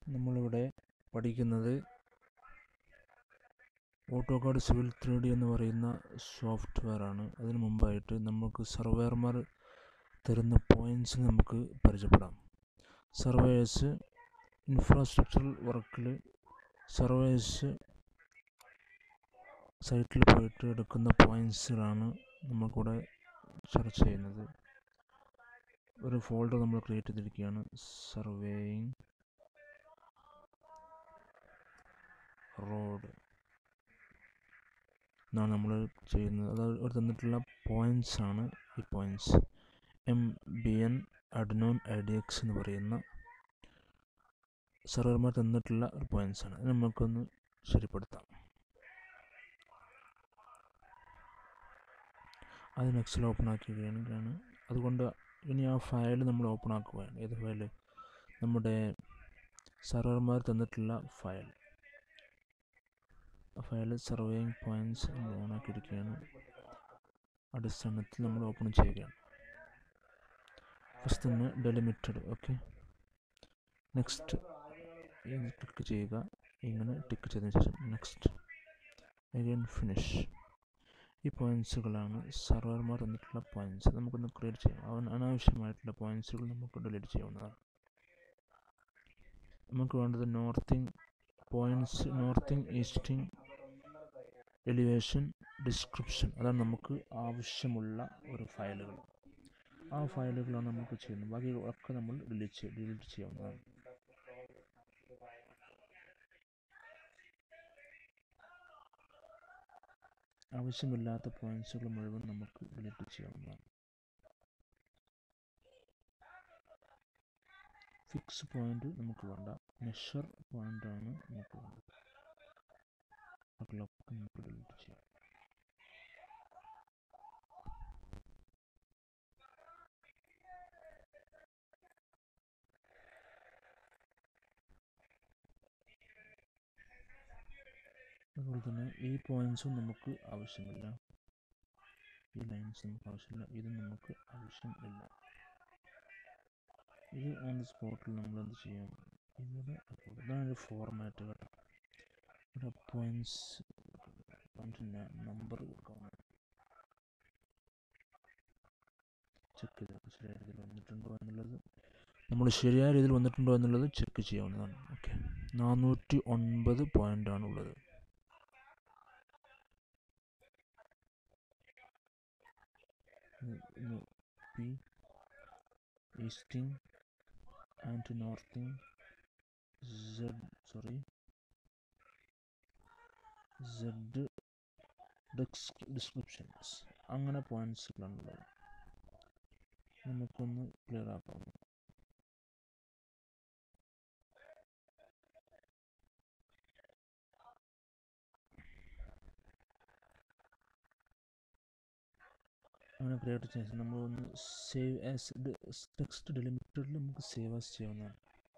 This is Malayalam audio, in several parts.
നമ്മളിവിടെ പഠിക്കുന്നത് ഓട്ടോകാഡ് സിവിൽ ത്രീ ഡി എന്ന് പറയുന്ന സോഫ്റ്റ്വെയർ ആണ് അതിന് മുമ്പായിട്ട് നമുക്ക് സർവേയർമാർ തരുന്ന പോയിൻറ്റ്സ് നമുക്ക് പരിചയപ്പെടാം സർവേയേഴ്സ് ഇൻഫ്രാസ്ട്രക്ചറൽ വർക്കിൽ സർവേയേഴ്സ് സൈറ്റിൽ പോയിട്ട് എടുക്കുന്ന പോയിൻറ്റ്സുകളാണ് നമുക്കിവിടെ ചർച്ച ചെയ്യുന്നത് ഒരു ഫോൾഡർ നമ്മൾ ക്രിയേറ്റ് ചെയ്തിരിക്കുകയാണ് സർവേയിങ് റോഡ് എന്നാണ് നമ്മൾ ചെയ്യുന്നത് അത് അവർ തന്നിട്ടുള്ള പോയിൻറ്റ്സ് ആണ് ഈ പോയിൻറ്റ്സ് എം ബി എൻ അഡ്നോൺ ഐ ഡി എക്സ് എന്ന് പറയുന്ന സർവർമാർ തന്നിട്ടുള്ള ഒരു പോയിൻറ്റ്സ് ആണ് അത് നമുക്കൊന്ന് ശരിപ്പെടുത്താം അത് നെക്സ്റ്റിൽ ഓപ്പൺ ആക്കുകയാണെങ്കിലാണ് അതുകൊണ്ട് ഇനി ആ ഫയൽ നമ്മൾ ഓപ്പൺ ആക്കുകയാണ് ഏത് ഫയൽ നമ്മുടെ സർവർമാർ തന്നിട്ടുള്ള ഫയൽ ആ ഫയൽ സർവേയിങ് പോയിൻറ്റ്സ് നമ്മൾ ഓൺ ആക്കിയിരിക്കുകയാണ് അടിസ്ഥാനത്തിൽ നമ്മൾ ഓപ്പൺ ചെയ്യുകയാണ് ഫസ്റ്റ് തന്നെ ഡെലിമിറ്റഡ് ഓക്കെ നെക്സ്റ്റ് ക്ലിക്ക് ചെയ്യുക ഇങ്ങനെ ടിക്ക് ചെയ്തതിന് ശേഷം നെക്സ്റ്റ് അഗൈൻ ഫിനിഷ് ഈ പോയിൻറ്റ്സുകളാണ് സർവർമാർ തന്നിട്ടുള്ള പോയിൻറ്റ്സ് നമുക്കൊന്ന് ക്രിയേറ്റ് ചെയ്യാം അവൻ അനാവശ്യമായിട്ടുള്ള പോയിൻറ്റ്സുകൾ നമുക്ക് ഡിലീറ്റ് ചെയ്യാവുന്നതാണ് നമുക്ക് വേണ്ടത് northing points northing easting elevation description അതാണ് നമുക്ക് ആവശ്യമുള്ള ഒരു ഫയലുകൾ ആ ഫയലുകളാണ് നമുക്ക് ചെയ്യുന്നത് ബാക്കി ഒക്കെ നമ്മൾ ഡിലീറ്റ് ഡിലീറ്റ് ചെയ്യാവുന്നതാണ് ആവശ്യമില്ലാത്ത പോയിൻറ്റ്സുകൾ മുഴുവൻ നമുക്ക് ഡിലീറ്റ് ചെയ്യാവുന്നതാണ് ഫിക്സ് പോയിന്റ് നമുക്ക് വേണ്ട മെഷർ പോയിന്റ് ആണ് നമുക്ക് വേണ്ടത് ബാക്കിയുള്ളതൊക്കെ നമുക്ക് ഡിലീറ്റ് ചെയ്യാം അതുപോലെ തന്നെ ഈ പോയിൻറ്റ്സും നമുക്ക് ആവശ്യമില്ല ഈ ലൈൻസ് നമുക്ക് ആവശ്യമില്ല ഇത് നമുക്ക് ആവശ്യമില്ല ഇത് ഓൺ ദി സ്പോട്ടിൽ നമ്മൾ എന്ത് ചെയ്യും ഇവിടെ ഇതാണ് ഒരു ഫോർമാറ്റ് കേട്ടോ ഇവിടെ പോയിൻറ്റ്സ് പോയിൻറ്റിന് നമ്പർ കൊടുക്കണം ചെക്ക് ചെയ്ത് ശരിയായ രീതിയിൽ വന്നിട്ടുണ്ടോ എന്നുള്ളത് നമ്മൾ ശരിയായ രീതിയിൽ വന്നിട്ടുണ്ടോ എന്നുള്ളത് ചെക്ക് ചെയ്യാവുന്നതാണ് ഓക്കെ നാനൂറ്റി ഒൻപത് പോയിൻ്റാണ് ഉള്ളത് P easting and northing Z sorry Z descriptions അങ്ങനെ പോയിൻറ്റ്സുകളാണുള്ളത് നമുക്കൊന്ന് ക്ലിയർ ആക്കാം അങ്ങനെ ക്രിയേറ്റ് ചെയ്ത ശേഷം നമ്മളൊന്ന് സേവ് ആസ് ടെക്സ്റ്റ് ഡെലിമിറ്റഡിൽ നമുക്ക് സേവ് ആസ് ചെയ്യാവുന്നതാണ്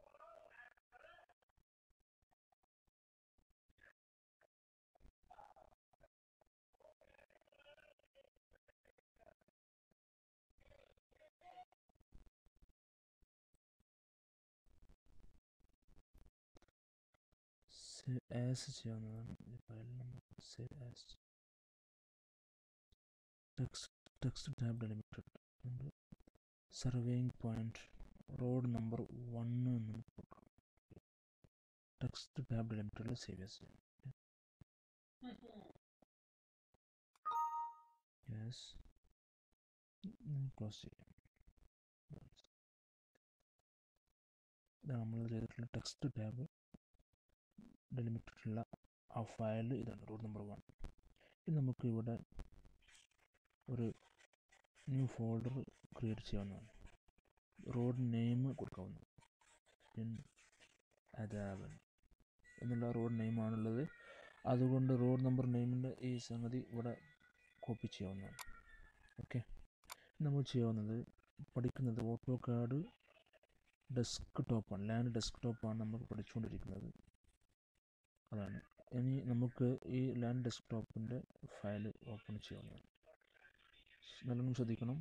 സേവ് ആസ് ചെയ്യാവുന്നതാണ് ഈ ഫയൽ നമുക്ക് save as text text tab delimited നമ്മൾ surveying point road number one നമുക്ക് കൊടുക്കാം ടെക്സ്റ്റ് ടാബ് ഡെലിമിറ്റഡിൽ സേവ് ചെയ്യാം യെസ് ക്ലോസ് ചെയ്യാം ഇതാണ് നമ്മൾ ചെയ്തിട്ടുള്ള ടെക്സ്റ്റ് ടാബ് ഡെലിമിറ്റഡുള്ള ആ ഫയൽ ഇതാണ് റോഡ് നമ്പർ വൺ ഇത് നമുക്ക് ഇവിടെ ഒരു ന്യൂ ഫോൾഡർ ക്രിയേറ്റ് ചെയ്യാവുന്നതാണ് റോഡ് നെയിം കൊടുക്കാവുന്നത് അതാവൻ എന്നുള്ള റോഡ് നെയിമാണുള്ളത് അതുകൊണ്ട് റോഡ് നമ്പർ നെയിമിൻ്റെ ഈ സംഗതി ഇവിടെ കോപ്പി ചെയ്യാവുന്നതാണ് ഓക്കെ നമ്മൾ ചെയ്യാവുന്നത് പഠിക്കുന്നത് ഓട്ടോ കാർഡ് ഡെസ്ക് ടോപ്പാണ് ലാൻഡ് ഡെസ്ക് ടോപ്പാണ് നമ്മൾ പഠിച്ചുകൊണ്ടിരിക്കുന്നത് അതാണ് ഇനി നമുക്ക് ഈ ലാൻഡ് ഡെസ്ക് ടോപ്പിൻ്റെ ഫയൽ ഓപ്പൺ ചെയ്യാവുന്നതാണ് നല്ലോണം ശ്രദ്ധിക്കണം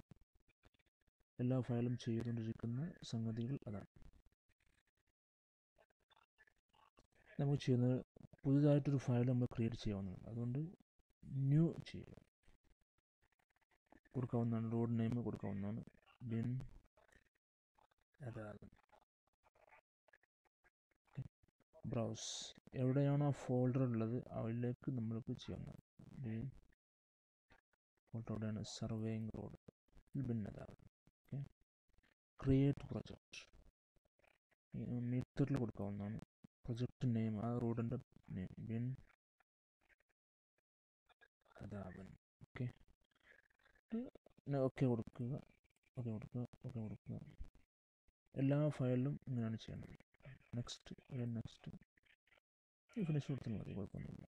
എല്ലാ ഫയലും ചെയ്തുകൊണ്ടിരിക്കുന്ന സംഗതികൾ അതാണ് നമുക്ക് ചെയ്യുന്നത് പുതുതായിട്ടൊരു ഫയൽ നമ്മൾ ക്രിയേറ്റ് ചെയ്യാവുന്നതാണ് അതുകൊണ്ട് ന്യൂ ചെയ്യുക കൊടുക്കാവുന്നതാണ് റോഡ് നെയിം കൊടുക്കാവുന്നതാണ് ബിൻ അതാണ് ബ്രൗസ് എവിടെയാണോ ആ ഫോൾഡർ ഉള്ളത് അതിലേക്ക് നമ്മൾക്ക് ചെയ്യാവുന്നതാണ് ബിൻ ഫോൾഡർ എവിടെയാണ് സർവേയിങ് റോഡ് ബിൻ അതാണ് ഓക്കെ ക്രിയേറ്റ് പ്രൊജക്റ്റ് മീറ്ററിൽ കൊടുക്കാവുന്നതാണ് പ്രൊജക്റ്റ് നെയിം ആ റോഡിൻ്റെ നെയിം ബിൻ അതാവൻ ഓക്കെ ഓക്കെ കൊടുക്കുക ഓക്കെ കൊടുക്കുക ഓക്കെ കൊടുക്കുക എല്ലാ ഫയലിലും ഇങ്ങനെയാണ് ചെയ്യേണ്ടത് നെക്സ്റ്റ് നെക്സ്റ്റ് ഫിനിഷ് കൊടുത്താൽ മതി കുഴപ്പമൊന്നുമില്ല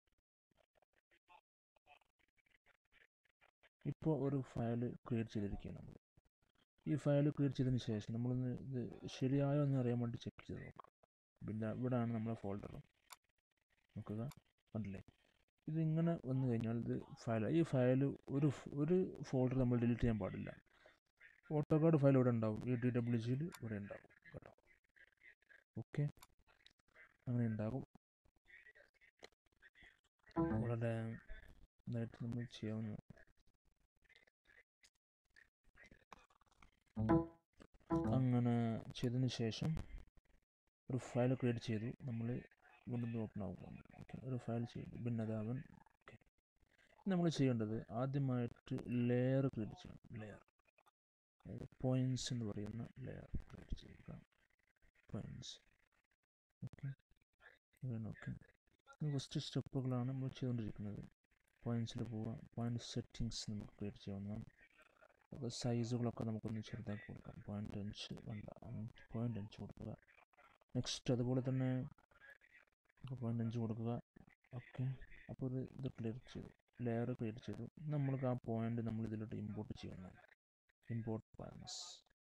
ഇപ്പോൾ ഒരു ഫയൽ ക്രിയേറ്റ് ചെയ്തിരിക്കുകയാണ് നമ്മൾ ഈ ഫയൽ ക്രിയേറ്റ് ചെയ്തതിന് ശേഷം നമ്മളൊന്ന് ഇത് ശരിയായോ എന്ന് അറിയാൻ വേണ്ടി ചെക്ക് ചെയ്ത് നോക്കുക പിന്നെ ഇവിടെയാണ് നമ്മുടെ ഫോൾഡർ നോക്കുക കണ്ടില്ലേ ഇതിങ്ങനെ വന്നു കഴിഞ്ഞാൽ ഇത് ഫയൽ ഈ ഫയൽ ഒരു ഒരു ഫോൾഡർ നമ്മൾ ഡിലീറ്റ് ചെയ്യാൻ പാടില്ല ഓട്ടോകാർഡ് ഫയൽ ഇവിടെ ഉണ്ടാവും ഈ ഡി ഡബ്ല്യു ജിയിൽ ഇവിടെ ഉണ്ടാവും കേട്ടോ ഓക്കെ അങ്ങനെ ഉണ്ടാകും വളരെ ഇതായിട്ട് നമ്മൾ ചെയ്യാവുന്ന അങ്ങനെ ചെയ്തതിന് ശേഷം ഒരു ഫയൽ ക്രിയേറ്റ് ചെയ്തു നമ്മൾ വീണ്ടും ഓപ്പൺ ആകും ഓക്കെ ഒരു ഫയൽ ചെയ്തു ഭിന്നതാവൻ ഓക്കെ നമ്മൾ ചെയ്യേണ്ടത് ആദ്യമായിട്ട് ലെയർ ക്രിയേറ്റ് ചെയ്യണം ലെയർ പോയിൻറ്റ്സ് എന്ന് പറയുന്ന ലെയർ ക്രിയേറ്റ് ചെയ്യുക പോയിൻറ്റ്സ് ഓക്കെ ഓക്കെ ഫസ്റ്റ് സ്റ്റെപ്പുകളാണ് നമ്മൾ ചെയ്തുകൊണ്ടിരിക്കുന്നത് പോയിൻറ്റ്സിൽ പോവുക പോയിൻറ്റ് സെറ്റിങ്സ് നമുക്ക് ക്രിയേറ്റ് ചെയ്യാവുന്നതാണ് അപ്പോൾ സൈസുകളൊക്കെ നമുക്കൊന്ന് ചെറുതാക്കി കൊടുക്കാം പോയിൻറ്റ് അഞ്ച് വേണ്ട പോയിൻറ്റ് അഞ്ച് കൊടുക്കുക നെക്സ്റ്റ് അതുപോലെ തന്നെ പോയിൻറ്റ് അഞ്ച് കൊടുക്കുക ഓക്കെ അപ്പോൾ ഇത് ഇത് ക്ലിയർ ചെയ്തു ലെയർ ക്രിയേറ്റ് ചെയ്തു നമ്മൾക്ക് ആ പോയിന്റ് നമ്മൾ ഇതിലോട്ട് ഇമ്പോർട്ട് ചെയ്യുന്നു ഇമ്പോർട്ട് പോയിൻറ്റ്സ്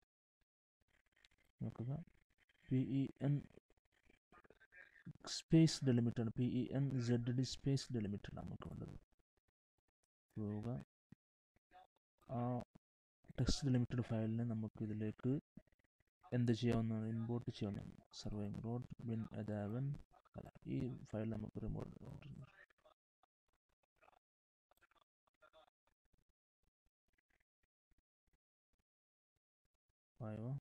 നോക്കുക P E N space delimited P E N Z D space delimited നമുക്ക് വേണ്ടത് പോവുക ആ ടെക്സ്റ്റ് ഡെലിമിറ്റഡ് ഫയലിനെ നമുക്ക് ഇതിലേക്ക് എന്ത് ചെയ്യാവുന്നതാണ് ഇമ്പോർട്ട് ചെയ്യാവുന്നതാണ് സർവൈങ് റോഡ് ബിൻ അതാവൻ അല്ല ഈ ഫയൽ നമുക്ക് റിമോട്ട് ആയോ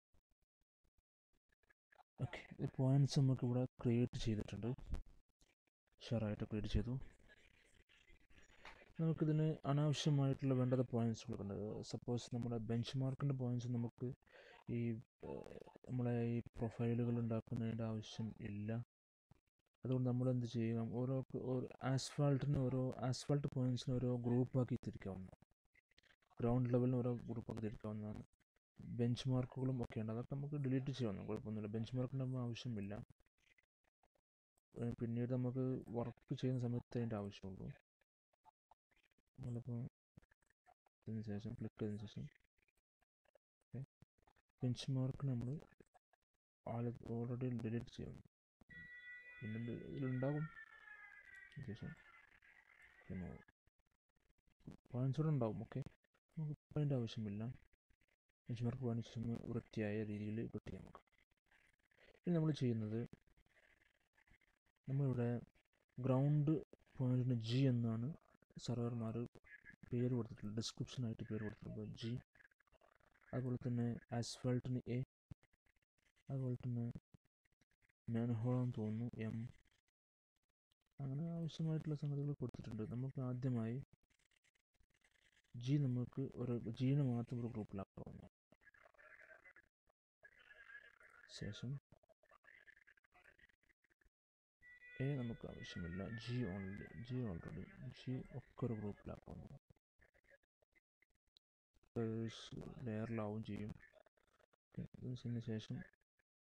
ഓക്കെ ഈ പോയിന്റ്സ് നമുക്ക് ഇവിടെ ക്രിയേറ്റ് ചെയ്തിട്ടുണ്ട് ഷെയറായിട്ട് ക്രിയേറ്റ് ചെയ്തു നമുക്കിതിന് അനാവശ്യമായിട്ടുള്ള വേണ്ടത് പോയിന്റ്സ് കൊടുക്കേണ്ടത് സപ്പോസ് നമ്മുടെ ബെഞ്ച് മാർക്കിൻ്റെ പോയിന്റ്സ് നമുക്ക് ഈ നമ്മളെ ഈ പ്രൊഫൈലുകൾ ഉണ്ടാക്കുന്നതിൻ്റെ ആവശ്യം ഇല്ല അതുകൊണ്ട് നമ്മൾ എന്ത് ചെയ്യുക ഓരോ ആസ്ഫാൾട്ടിന് ഓരോ ആസ്ഫാൾട്ട് പോയിന്റ്സിന് ഓരോ ഗ്രൂപ്പാക്കി തിരിക്കാവുന്നതാണ് ഗ്രൗണ്ട് ലെവലിന് ഓരോ ഗ്രൂപ്പാക്കി തിരിക്കാവുന്നതാണ് ബെഞ്ച് മാർക്കുകളും ഒക്കെ ഉണ്ട് അതൊക്കെ നമുക്ക് ഡിലീറ്റ് ചെയ്യാവുന്ന കുഴപ്പമൊന്നുമില്ല ബെഞ്ച് മാർക്കിൻ്റെ ആവശ്യമില്ല പിന്നീട് നമുക്ക് വർക്ക് ചെയ്യുന്ന സമയത്ത് അതിൻ്റെ ആവശ്യമുള്ളൂ നമ്മളിപ്പോൾ ഇതിന് ശേഷം ക്ലിക്ക് ചെയ്തതിന് ശേഷം ബെഞ്ച് മാർക്ക് നമ്മൾ ഓൾറെഡി ഡിലീറ്റ് ചെയ്യുന്നു പിന്നെ ഇതിലുണ്ടാകും ശേഷം പിന്നെ പോയിൻറ്റ്സ് കൂടെ ഉണ്ടാവും ഓക്കെ നമുക്ക് അതിൻ്റെ ആവശ്യമില്ല ബെഞ്ച് മാർക്ക് പോയിൻറ്റ്സ് ഒന്ന് വൃത്തിയായ രീതിയിൽ കിട്ടി നമുക്ക് ഇനി നമ്മൾ ചെയ്യുന്നത് നമ്മളിവിടെ ഗ്രൗണ്ട് പോയിൻറ്റിന് ജി എന്നാണ് സർവർമാർ പേര് കൊടുത്തിട്ടുള്ളത് ഡിസ്ക്രിപ്ഷനായിട്ട് പേര് കൊടുത്തിട്ടുള്ളത് ജി അതുപോലെ തന്നെ ആസ്ഫാൾട്ടിന് എ അതുപോലെ തന്നെ മാൻഹോളെന്ന് തോന്നുന്നു എം അങ്ങനെ ആവശ്യമായിട്ടുള്ള സംഗതികൾ കൊടുത്തിട്ടുണ്ട് നമുക്ക് ആദ്യമായി ജി നമുക്ക് ഒരു ജീനെ മാത്രം ഒരു ഗ്രൂപ്പിലാക്കാവുന്നു ശേഷം എ നമുക്ക് ആവശ്യമില്ല G only G already G ഒക്കെ ഒരു ഗ്രൂപ്പിലാക്കുന്നു ലെയറിലാവും ചെയ്യും അതിന് ശേഷം